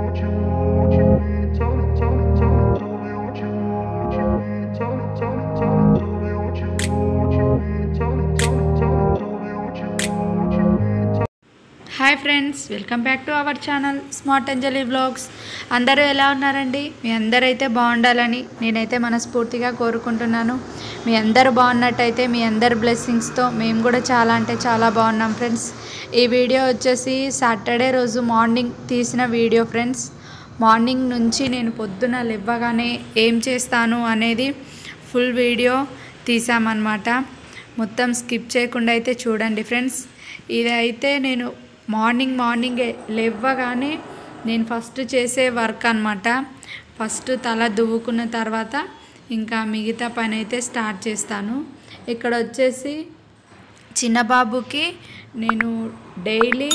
what you want, what you need. Tell me, tell me, tell me, tell me what you want, what you need. Tell me, tell me, tell me, tell me what you want, what you need. Tell me, tell me, tell me, tell me what you want, what you need. Tell hi friends welcome back to our channel smart Anjali vlogs అందరూ ఎలా ఉన్నారండి మీ అందరైతే బాగుండాలని నేనైతే మనస్ఫూర్తిగా కోరుకుంటున్నాను మీ అందరూ బాగున్నట్టయితే మీ అందరి బ్లెస్సింగ్స్తో మేము కూడా చాలా అంటే చాలా బాగున్నాం ఫ్రెండ్స్ ఈ వీడియో వచ్చేసి సాటర్డే రోజు మార్నింగ్ తీసిన వీడియో ఫ్రెండ్స్ మార్నింగ్ నుంచి నేను పొద్దున లేవగానే ఏం చేస్తాను అనేది ఫుల్ వీడియో తీసామన్నమాట మొత్తం స్కిప్ చేయకుండా అయితే చూడండి ఫ్రెండ్స్ ఇదైతే నేను మార్నింగ్ మార్నింగే లేవగానే నేను ఫస్ట్ చేసే వర్క్ అనమాట ఫస్ట్ తల దువ్వుకున్న తర్వాత ఇంకా మిగతా పని అయితే స్టార్ట్ చేస్తాను ఇక్కడ వచ్చేసి చిన్న బాబుకి నేను డైలీ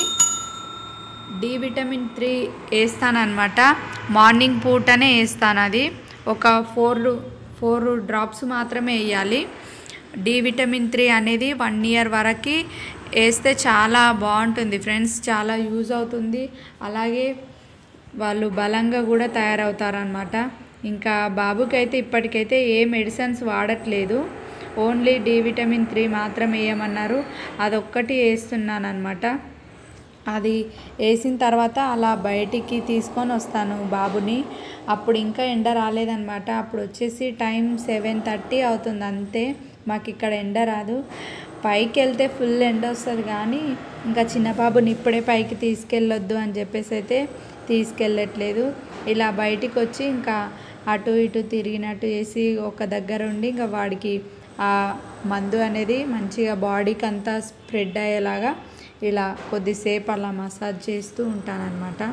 డి విటమిన్ త్రీ వేస్తానమాట మార్నింగ్ పూటనే వేస్తాను అది ఒక ఫోర్ ఫోర్ డ్రాప్స్ మాత్రమే వేయాలి డి విటమిన్ త్రీ అనేది వన్ ఇయర్ వరకు వేస్తే చాలా బాగుంటుంది ఫ్రెండ్స్ చాలా యూజ్ అవుతుంది అలాగే వాళ్ళు బలంగా కూడా తయారవుతారనమాట ఇంకా బాబుకి అయితే ఇప్పటికైతే ఏ మెడిసిన్స్ వాడట్లేదు ఓన్లీ డి విటమిన్ త్రీ మాత్రం వేయమన్నారు అదొక్కటి వేస్తున్నాను అనమాట అది వేసిన తర్వాత అలా బయటికి తీసుకొని వస్తాను బాబుని అప్పుడు ఇంకా ఎండ రాలేదనమాట అప్పుడు వచ్చేసి టైం సెవెన్ థర్టీ అవుతుంది అంతే మాకు ఇక్కడ ఎండ రాదు పైకి వెళ్తే ఫుల్ ఎండ వస్తుంది కానీ ఇంకా చిన్న బాబుని ఇప్పుడే పైకి తీసుకెళ్ళొద్దు అని చెప్పేసి అయితే తీసుకెళ్ళట్లేదు ఇలా బయటికి వచ్చి ఇంకా అటు ఇటు తిరిగినట్టు చేసి ఒక దగ్గర ఉండి ఇంకా వాడికి ఆ మందు అనేది మంచిగా బాడీకి అంతా స్ప్రెడ్ అయ్యేలాగా ఇలా కొద్దిసేపు అలా మసాజ్ చేస్తూ ఉంటానన్నమాట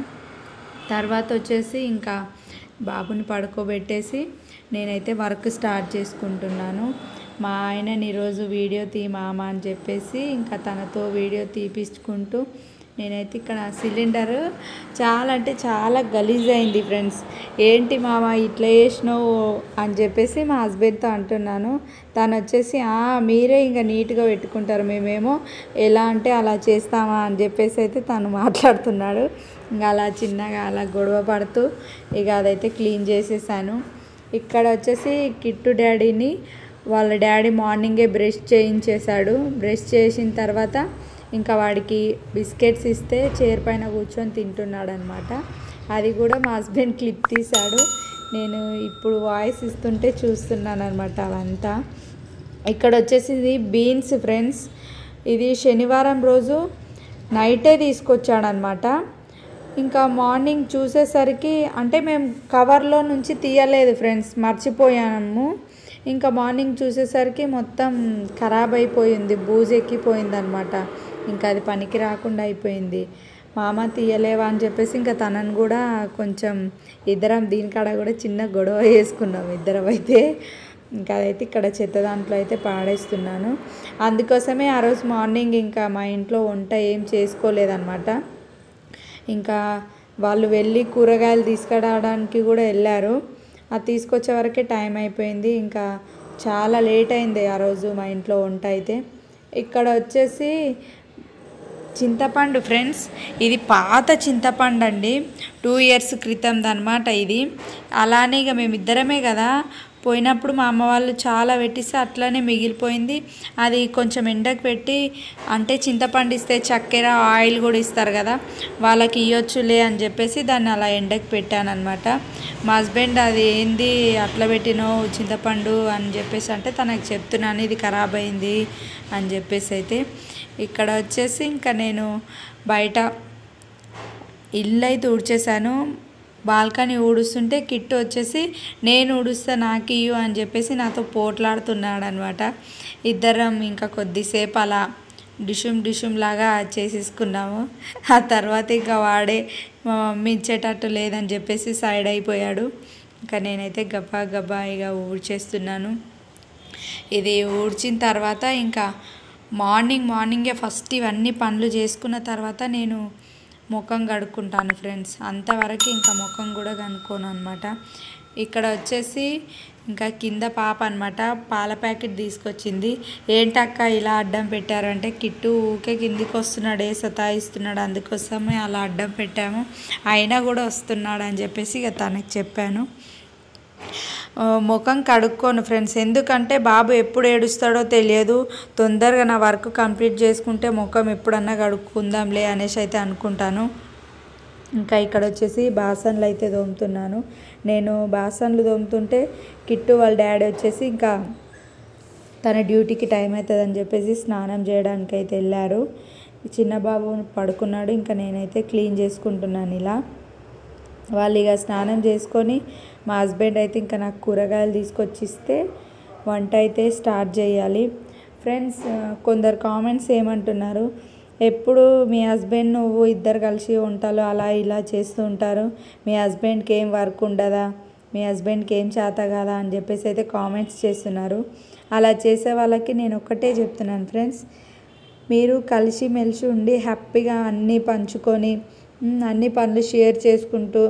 తర్వాత వచ్చేసి ఇంకా బాబుని పడుకోబెట్టేసి నేనైతే వర్క్ స్టార్ట్ చేసుకుంటున్నాను మా ఆయనని ఈరోజు వీడియో తీ మామ అని చెప్పేసి ఇంకా తనతో వీడియో తీపించుకుంటూ నేనైతే ఇక్కడ సిలిండర్ చాలా అంటే చాలా గలీజ్ అయింది ఫ్రెండ్స్ ఏంటి మామ ఇట్లా చేసినావు అని చెప్పేసి మా హస్బెండ్తో అంటున్నాను తను వచ్చేసి "ఆ, మీరే ఇంకా నీట్గా పెట్టుకుంటారు మేమేమో ఎలా అంటే అలా చేస్తామా అని చెప్పేసి అయితే తను మాట్లాడుతున్నాడు ఇంకా అలా చిన్నగా అలా గొడవ పడుతూ ఇక అదైతే క్లీన్ చేసేసాను ఇక్కడ వచ్చేసి కిట్టు డాడీని వాళ్ళ డాడీ మార్నింగే బ్రష్ చేయించేశాడు బ్రష్ చేసిన తర్వాత ఇంకా వాడికి బిస్కెట్స్ ఇస్తే చైర్ పైన కూర్చొని తింటున్నాడు అనమాట అది కూడా మా హస్బెండ్ క్లిప్ తీశాడు నేను ఇప్పుడు వాయిస్ ఇస్తుంటే చూస్తున్నాను అనమాట అవంతా ఇక్కడ వచ్చేసి ఇది బీన్స్ ఫ్రెండ్స్ ఇది శనివారం రోజు నైటే తీసుకొచ్చాడనమాట ఇంకా మార్నింగ్ చూసేసరికి అంటే మేము కవర్లో నుంచి తీయలేదు ఫ్రెండ్స్ మర్చిపోయాము ఇంకా మార్నింగ్ చూసేసరికి మొత్తం ఖరాబ్ అయిపోయింది బూజు ఎక్కిపోయింది అనమాట ఇంకా అది పనికి రాకుండా అయిపోయింది మామ తీయలేవా అని చెప్పేసి ఇంకా తనని కూడా కొంచెం ఇద్దరం దీనికాడ కూడా చిన్న గొడవ వేసుకున్నాం ఇద్దరం అయితే ఇంకా అదైతే ఇక్కడ చెత్త దాంట్లో అయితే పాడేస్తున్నాను అందుకోసమే ఆ రోజు మార్నింగ్ ఇంకా మా ఇంట్లో వంట ఏం చేసుకోలేదన్నమాట ఇంకా వాళ్ళు వెళ్ళి కూరగాయలు తీసుకురావడానికి కూడా వెళ్ళారు అది తీసుకొచ్చే వరకే టైం అయిపోయింది ఇంకా చాలా లేట్ అయింది ఆ రోజు మా ఇంట్లో వంట అయితే ఇక్కడ వచ్చేసి చింతపండు ఫ్రెండ్స్ ఇది పాత చింతపండు అండి టూ ఇయర్స్ క్రితం అనమాట ఇది అలానే ఇక మేమిద్దరమే కదా పోయినప్పుడు మా అమ్మ వాళ్ళు చాలా పెట్టిస్తే అట్లానే మిగిలిపోయింది అది కొంచెం ఎండకు పెట్టి అంటే చింతపండు ఇస్తే చక్కెర ఆయిల్ కూడా ఇస్తారు కదా వాళ్ళకి ఇవ్వచ్చులే అని చెప్పేసి దాన్ని అలా ఎండకు పెట్టాను అనమాట మా హస్బెండ్ అది ఏంది అట్లా పెట్టినావు చింతపండు అని చెప్పేసి అంటే తనకు చెప్తున్నాను ఇది ఖరాబ్ అయింది అని చెప్పేసి అయితే ఇక్కడ వచ్చేసి ఇంకా నేను బయట ఇల్లు అయితే ఊడ్చేసాను బాల్కనీ ఊడుస్తుంటే కిట్టు వచ్చేసి నేను ఊడుస్తా నాకు ఇయ్యు అని చెప్పేసి నాతో పోట్లాడుతున్నాడు అనమాట ఇద్దరం ఇంకా కొద్దిసేపు అలా డిషుమ్ డిషుమ్ లాగా చేసేసుకున్నాము ఆ తర్వాత ఇంకా వాడే మా మమ్మీ ఇచ్చేటట్టు లేదని చెప్పేసి సైడ్ అయిపోయాడు ఇంకా నేనైతే గబ్బా గబ్బా ఇక ఊడ్చేస్తున్నాను ఇది ఊడ్చిన తర్వాత ఇంకా మార్నింగ్ మార్నింగే ఫస్ట్ ఇవన్నీ పనులు చేసుకున్న తర్వాత నేను ముఖం కడుక్కుంటాను ఫ్రెండ్స్ అంతవరకు ఇంకా ముఖం కూడా కనుక్కోను అనమాట ఇక్కడ వచ్చేసి ఇంకా కింద పాప అనమాట పాల ప్యాకెట్ తీసుకొచ్చింది ఏంటక్క ఇలా అడ్డం పెట్టారంటే కిట్టు ఊకే కిందికి వస్తున్నాడే సతాయిస్తున్నాడు అందుకోసమే అలా అడ్డం పెట్టాము అయినా కూడా వస్తున్నాడు అని చెప్పేసి ఇక తనకి చెప్పాను ఆ, ముఖం కడుక్కోను ఫ్రెండ్స్ ఎందుకంటే బాబు ఎప్పుడు ఏడుస్తాడో తెలియదు తొందరగా నా వర్క్ కంప్లీట్ చేసుకుంటే ముఖం ఎప్పుడన్నా కడుక్కుందాంలే అనేసి అయితే అనుకుంటాను ఇంకా ఇక్కడ వచ్చేసి బాసన్లు అయితే తోముతున్నాను నేను బాసన్లు తోముతుంటే కిట్టు వాళ్ళ డాడీ వచ్చేసి ఇంకా తన డ్యూటీకి టైం అవుతుందని చెప్పేసి స్నానం చేయడానికి అయితే వెళ్ళారు చిన్న బాబు పడుకున్నాడు ఇంకా నేనైతే క్లీన్ చేసుకుంటున్నాను ఇలా వాళ్ళు ఇక స్నానం చేసుకొని మా హస్బెండ్ అయితే ఇంకా నాకు కూరగాయలు తీసుకొచ్చి ఇస్తే వంట అయితే స్టార్ట్ చేయాలి ఫ్రెండ్స్ కొందరు కామెంట్స్ ఏమంటున్నారు ఎప్పుడు మీ హస్బెండ్ నువ్వు ఇద్దరు కలిసి వంటలు అలా ఇలా చేస్తూ ఉంటారు మీ హస్బెండ్కి ఏం వర్క్ ఉండదా మీ హస్బెండ్కి ఏం చేత కదా అని చెప్పేసి అయితే కామెంట్స్ చేస్తున్నారు అలా చేసే వాళ్ళకి నేను ఒక్కటే చెప్తున్నాను ఫ్రెండ్స్ మీరు కలిసి మెలిసి ఉండి హ్యాపీగా అన్నీ పంచుకొని మ్, అన్ని పనులు షేర్ చేసుకుంటూ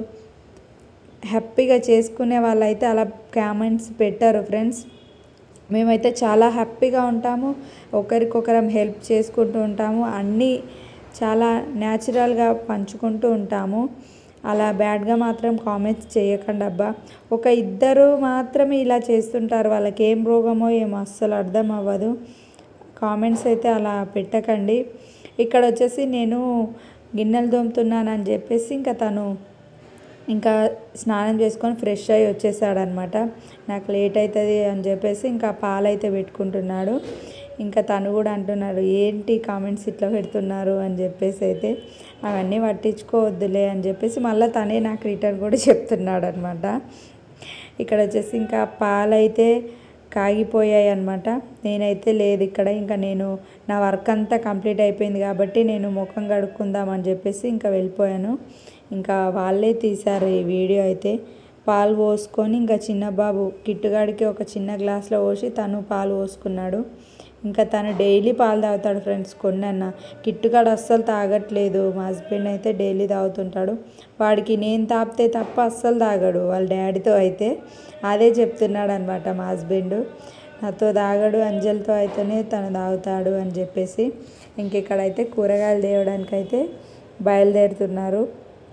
హ్యాపీగా చేసుకునే వాళ్ళైతే అలా కామెంట్స్ పెట్టారు ఫ్రెండ్స్ మేమైతే చాలా హ్యాపీగా ఉంటాము ఒకరికొకరం హెల్ప్ చేసుకుంటూ ఉంటాము అన్నీ చాలా న్యాచురల్గా పంచుకుంటూ ఉంటాము అలా బ్యాడ్గా మాత్రం కామెంట్స్ చేయకండి అబ్బా ఒక ఇద్దరు మాత్రమే ఇలా చేస్తుంటారు వాళ్ళకి ఏం రోగమో ఏమో అస్సలు అర్థం అవ్వదు కామెంట్స్ అయితే అలా పెట్టకండి ఇక్కడ వచ్చేసి నేను గిన్నెలు తోముతున్నానని చెప్పేసి ఇంకా తను ఇంకా స్నానం చేసుకొని ఫ్రెష్ అయ్యి వచ్చేసాడనమాట నాకు లేట్ అవుతుంది అని చెప్పేసి ఇంకా పాలైతే పెట్టుకుంటున్నాడు ఇంకా తను కూడా అంటున్నాడు ఏంటి కామెంట్స్ ఇట్లా పెడుతున్నారు అని చెప్పేసి అయితే అవన్నీ పట్టించుకోవద్దులే అని చెప్పేసి మళ్ళీ తనే నాకు రిటర్న్ కూడా చెప్తున్నాడు అనమాట ఇక్కడ వచ్చేసి ఇంకా పాలైతే కాగిపోయాయి అనమాట నేనైతే లేదు ఇక్కడ ఇంకా నేను నా వర్క్ అంతా కంప్లీట్ అయిపోయింది కాబట్టి నేను ముఖం కడుక్కుందామని చెప్పేసి ఇంకా వెళ్ళిపోయాను ఇంకా వాళ్ళే తీశారు ఈ వీడియో అయితే పాలు పోసుకొని ఇంకా చిన్న బాబు కిట్టుగాడికి ఒక చిన్న గ్లాస్లో పోసి తను పాలు పోసుకున్నాడు ఇంకా తను డైలీ పాలు తాగుతాడు ఫ్రెండ్స్ కొన్నన్న కిట్టుగాడు అస్సలు తాగట్లేదు మా హస్బెండ్ అయితే డైలీ తాగుతుంటాడు వాడికి నేను తాపితే తప్ప అస్సలు తాగడు వాళ్ళ డాడీతో అయితే అదే చెప్తున్నాడు అనమాట మా హస్బెండ్ నాతో తాగడు అంజలితో అయితేనే తను తాగుతాడు అని చెప్పేసి ఇంక ఇక్కడైతే కూరగాయలు తేవడానికి అయితే బయలుదేరుతున్నారు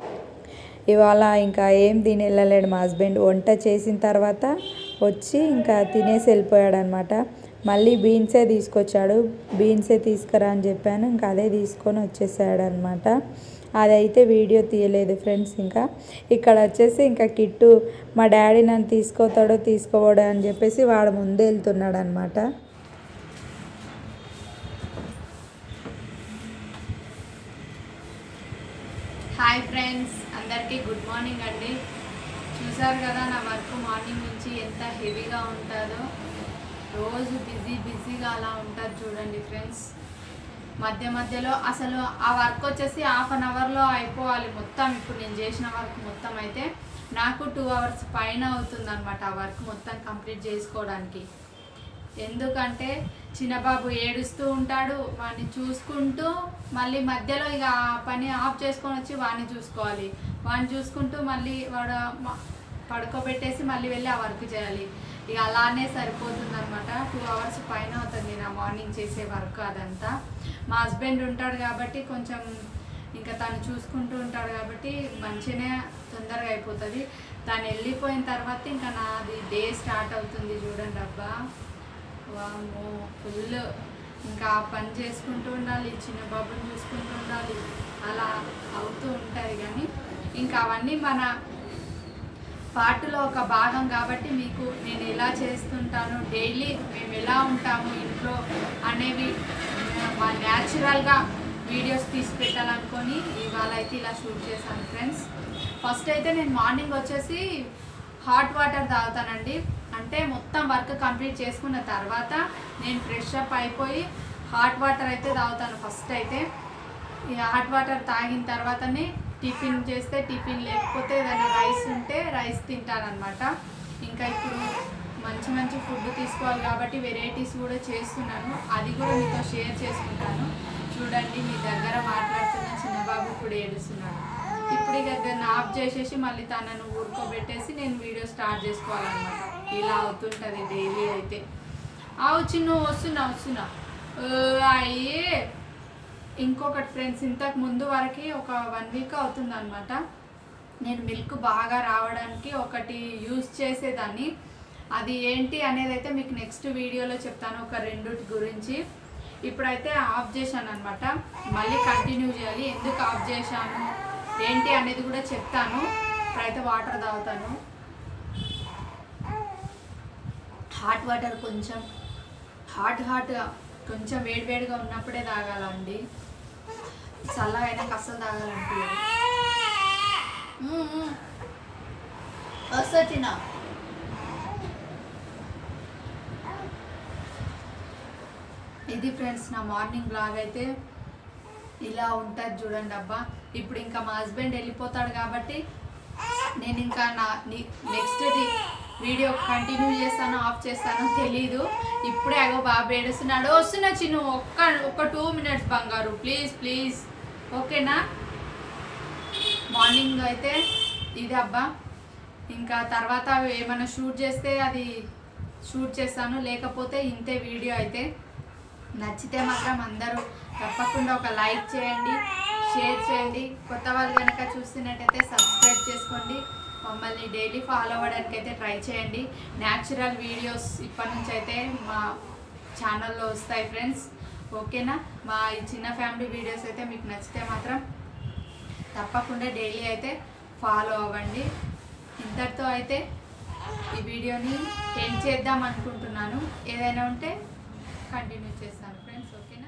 ఇవాళ ఇంకా ఏం తిని వెళ్ళలేడు మా హస్బెండ్ వంట చేసిన తర్వాత వచ్చి ఇంకా తినేసి వెళ్ళిపోయాడు అనమాట మళ్ళీ బీన్సే తీసుకొచ్చాడు బీన్సే తీసుకురా అని చెప్పాను ఇంకా అదే తీసుకొని వచ్చేసాడు అనమాట అదైతే వీడియో తీయలేదు ఫ్రెండ్స్ ఇంకా ఇక్కడ వచ్చేసి ఇంకా కిట్టు మా డాడీ నన్ను తీసుకోతాడో తీసుకోవడో అని చెప్పేసి వాడు ముందే వెళ్తున్నాడు అనమాట హాయ్ ఫ్రెండ్స్ అందరికీ గుడ్ మార్నింగ్ అండి చూసారు కదా నా వర్క్ మార్నింగ్ నుంచి ఎంత హెవీగా ఉంటుందో రోజు బిజీ బిజీగా అలా ఉంటుంది చూడండి ఫ్రెండ్స్ మధ్య మధ్యలో అసలు ఆ వర్క్ వచ్చేసి హాఫ్ అన్ అవర్లో అయిపోవాలి మొత్తం ఇప్పుడు నేను చేసిన వర్క్ మొత్తం అయితే నాకు టూ అవర్స్ పైన అవుతుంది అనమాట ఆ వర్క్ మొత్తం కంప్లీట్ చేసుకోవడానికి ఎందుకంటే చిన్నబాబు ఏడుస్తూ ఉంటాడు వాడిని చూసుకుంటూ మళ్ళీ మధ్యలో ఇక ఆ పని ఆఫ్ చేసుకొని వచ్చి వాడిని చూసుకోవాలి వాడిని చూసుకుంటూ మళ్ళీ వాడు మ- పడుకోబెట్టేసి మళ్ళీ వెళ్ళి ఆ వర్క్ చేయాలి ఇక అలానే సరిపోతుంది అనమాట టూ అవర్స్ పైన అవుతుంది నా మార్నింగ్ చేసే వర్క్ అదంతా మా హస్బెండ్ ఉంటాడు కాబట్టి కొంచెం ఇంకా తను చూసుకుంటూ ఉంటాడు కాబట్టి మంచిగానే తొందరగా అయిపోతుంది తను వెళ్ళిపోయిన తర్వాత ఇంకా నాది డే స్టార్ట్ అవుతుంది చూడండి అబ్బా వామ్మో ఫుల్ ఇంకా ఆ పని చేసుకుంటూ ఉండాలి చిన్న బాబుని చూసుకుంటూ ఉండాలి అలా అవుతూ ఉంటుంది కానీ ఇంకా అవన్నీ మన పాటలో ఒక భాగం కాబట్టి మీకు నేను ఎలా చేస్తుంటాను డైలీ మేము ఎలా ఉంటాము ఇంట్లో అనేవి ఆ, మా న్యాచురల్గా వీడియోస్ తీసి పెట్టాలనుకొని ఇవాళ అయితే ఇలా షూట్ చేశాను ఫ్రెండ్స్ ఫస్ట్ అయితే నేను మార్నింగ్ వచ్చేసి హాట్ వాటర్ తాగుతానండి అంటే మొత్తం వర్క్ కంప్లీట్ చేసుకున్న తర్వాత నేను ఫ్రెష్ అప్ అయిపోయి హాట్ వాటర్ అయితే తాగుతాను ఫస్ట్ అయితే ఈ హాట్ వాటర్ తాగిన తర్వాతనే టిఫిన్ చేస్తే టిఫిన్ లేకపోతే ఏదైనా రైస్ ఉంటే రైస్ తింటానమాట ఇంకా ఇప్పుడు మంచి మంచి ఫుడ్ తీసుకోవాలి కాబట్టి వెరైటీస్ కూడా చేస్తున్నాను అది కూడా మీతో షేర్ చేసుకుంటాను చూడండి మీ దగ్గర మాట్లాడుతున్న చిన్నబాబు ఇప్పుడు ఏడుస్తున్నాడు ఇప్పుడు ఇక దాన్ని ఆఫ్ చేసేసి మళ్ళీ తనను ఊరుకోబెట్టేసి నేను వీడియో స్టార్ట్ చేసుకోవాలన్నమాట ఇలా అవుతుంటుంది డైలీ అయితే అవు చిన్ను వస్తున్నా వస్తున్నా ఓ, అయ్యే ఇంకొకటి ఫ్రెండ్స్ ఇంతకు ముందు వరకు ఒక వన్ వీక్ అవుతుంది అనమాట నేను మిల్క్ బాగా రావడానికి ఒకటి యూజ్ చేసేదాన్ని అది ఏంటి అనేది అయితే మీకు నెక్స్ట్ వీడియోలో చెప్తాను ఒక రెండుటి గురించి ఇప్పుడైతే ఆఫ్ చేశాను అనమాట మళ్ళీ కంటిన్యూ చేయాలి ఎందుకు ఆఫ్ చేశాను ఏంటి అనేది కూడా చెప్తాను ఇప్పుడైతే వాటర్ తాగుతాను హాట్ వాటర్ కొంచెం హాట్ హాట్గా కొంచెం వేడివేడిగా ఉన్నప్పుడే తాగాలండి చల్లగా అయినాక అస్సలు తాగాలనిపించదు మ్మ్, మ్మ్. వస్తా చిన్న ఇది ఫ్రెండ్స్ నా మార్నింగ్ బ్లాగ్ అయితే ఇలా ఉంటుంది చూడండి అబ్బా ఇప్పుడు ఇంకా మా హస్బెండ్ వెళ్ళిపోతాడు కాబట్టి నేను ఇంకా నా నెక్స్ట్ వీడియో కంటిన్యూ చేస్తానో ఆఫ్ చేస్తానో తెలీదు ఇప్పుడే అగో బాబు ఏడుస్తున్నాడు వస్తున్నా చిన్ను ఒక్క ఒక్క టూ మినిట్స్ బంగారు ప్లీజ్ ప్లీజ్ ఓకేనా మార్నింగ్ అయితే ఇది అబ్బా ఇంకా తర్వాత ఏమైనా షూట్ చేస్తే అది షూట్ చేస్తాను లేకపోతే ఇంతే వీడియో అయితే నచ్చితే మాత్రం అందరూ తప్పకుండా ఒక లైక్ చేయండి షేర్ చేయండి కొత్త వాళ్ళు కనుక చూస్తున్నట్టయితే సబ్స్క్రైబ్ చేసుకోండి మమ్మల్ని డైలీ ఫాలో అవ్వడానికి అయితే ట్రై చేయండి న్యాచురల్ వీడియోస్ ఇప్పటి నుంచి అయితే మా ఛానల్లో వస్తాయి ఫ్రెండ్స్ ఓకేనా మా ఈ చిన్న ఫ్యామిలీ వీడియోస్ అయితే మీకు నచ్చితే మాత్రం తప్పకుండా డైలీ అయితే ఫాలో అవ్వండి ఇంతటితో అయితే ఈ వీడియోని ఎండ్ చేద్దాం అనుకుంటున్నాను ఏదైనా ఉంటే కంటిన్యూ చేస్తాను ఫ్రెండ్స్ ఓకేనా